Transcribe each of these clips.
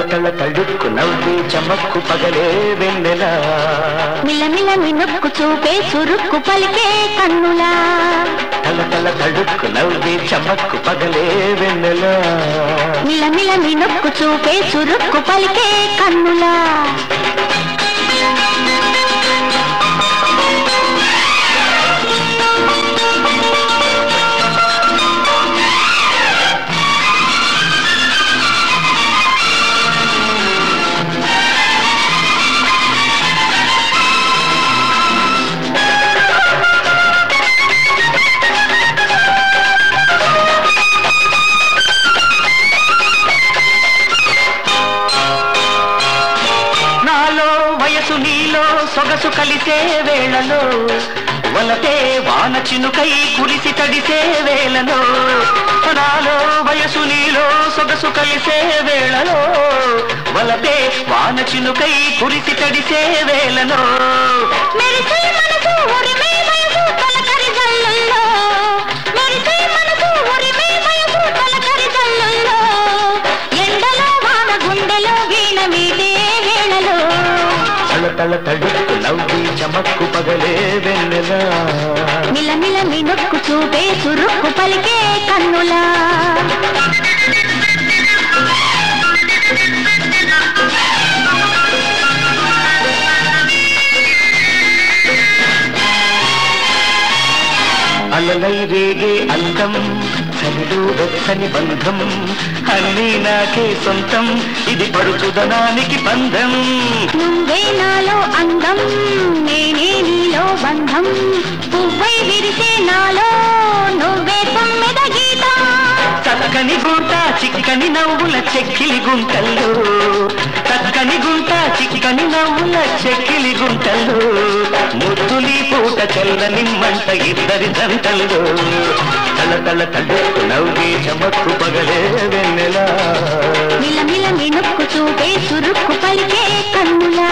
తల తడుక్కు నవ్వి చమక్కు పగలే వెన్నెలా మిలమిల మినుక్కు చూపే చురుక్కు పలికే కన్నులా తల తల తడుక్కు నవ్వి చమక్కు పగలే వెన్నెలా మిలమిల మినుక్కు చూపే చురుక్కు పలికే కన్నులా నాలో వయసు నీలో సొగసు కలిసే వేళలో వలతే వాన చినుకై కురిసి తడిసే వేళలో నాలో వయసు నీలో సొగసు కలిసే వేళలో వలతే వాన చినుకై కురిసి తడిసే వేళలో మెరిసే మనసు ఉరిమే వయసు తొలకరి జల్లుల్లో మెరిసే మనసు ఉరిమే వయసు తొలకరి జల్లుల్లో ఎండలో వాన గుండెలో వీణ మీదే వేళలో తల తల తడుక్కు నవ్వి చమక్కు పగలే వెన్నెలా మిలమిల మినుక్కు చూపే చురుక్కు పలికే కన్నులా అలలై రేగే అందం చలిలో వెచ్చని బంధం అన్నీ నాకే సొంతం ఇది పడుచుదనానికి బంధం నువ్వే నాలో అందం నేనే నీలో బంధం పువ్వై విరిసే నాలో నువ్వే తొమ్మిద గీతం చక్కని గుంట చిక్కని నవ్వుల చెక్కిలి గుంటల్లో చక్కని గుంట చిక్కని నవ్వుల చెక్కిలి గుంటల్లో ముద్దులి పూట చల్లని మంట ఇద్దరి జంటల్లో తల తల తడుకు నవ్వి చమక్కు పగలే వెన్నెలా మిలమిల మినుక్కు చూపే చురుక్కు పలికే కన్నులా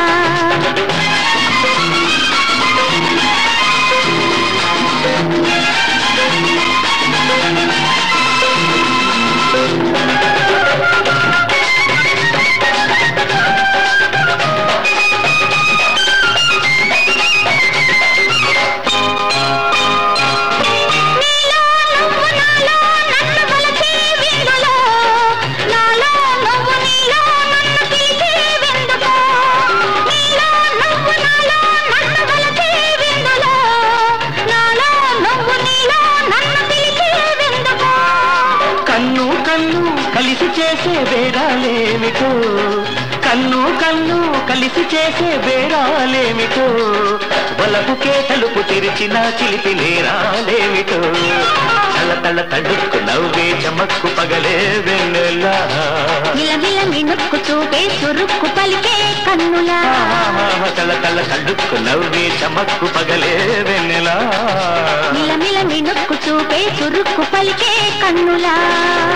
నీలో నువ్వు నాలో నన్ను వలచే విందులో నాలో నువ్వు నీలో నన్ను పిలిచే విందుకో నీలో నువ్వు నాలో నన్ను వలచే విందులో నాలో నువ్వు నీలో నన్ను పిలిచే విందుకో కన్ను కన్ను కలిసి చేసే బేరాలేమిటో కన్ను కన్ను కలిసి చేసే బేరాలేమిటో బలపుకే తలుపు తెరిచిన చిలిపి నేరాలేమిటో తల తల తడుక్కు నవ్వే చమక్కు పగలే వెన్నెలా మిలమిల మినుక్కు చూపే చురుక్కు పలికే కన్నులా తల తల తడుక్కు నవ్వే చమక్కు పగలే వెన్నెలా మిలమిల మినుక్కు చూపే చురుక్కు పలికే కన్నులా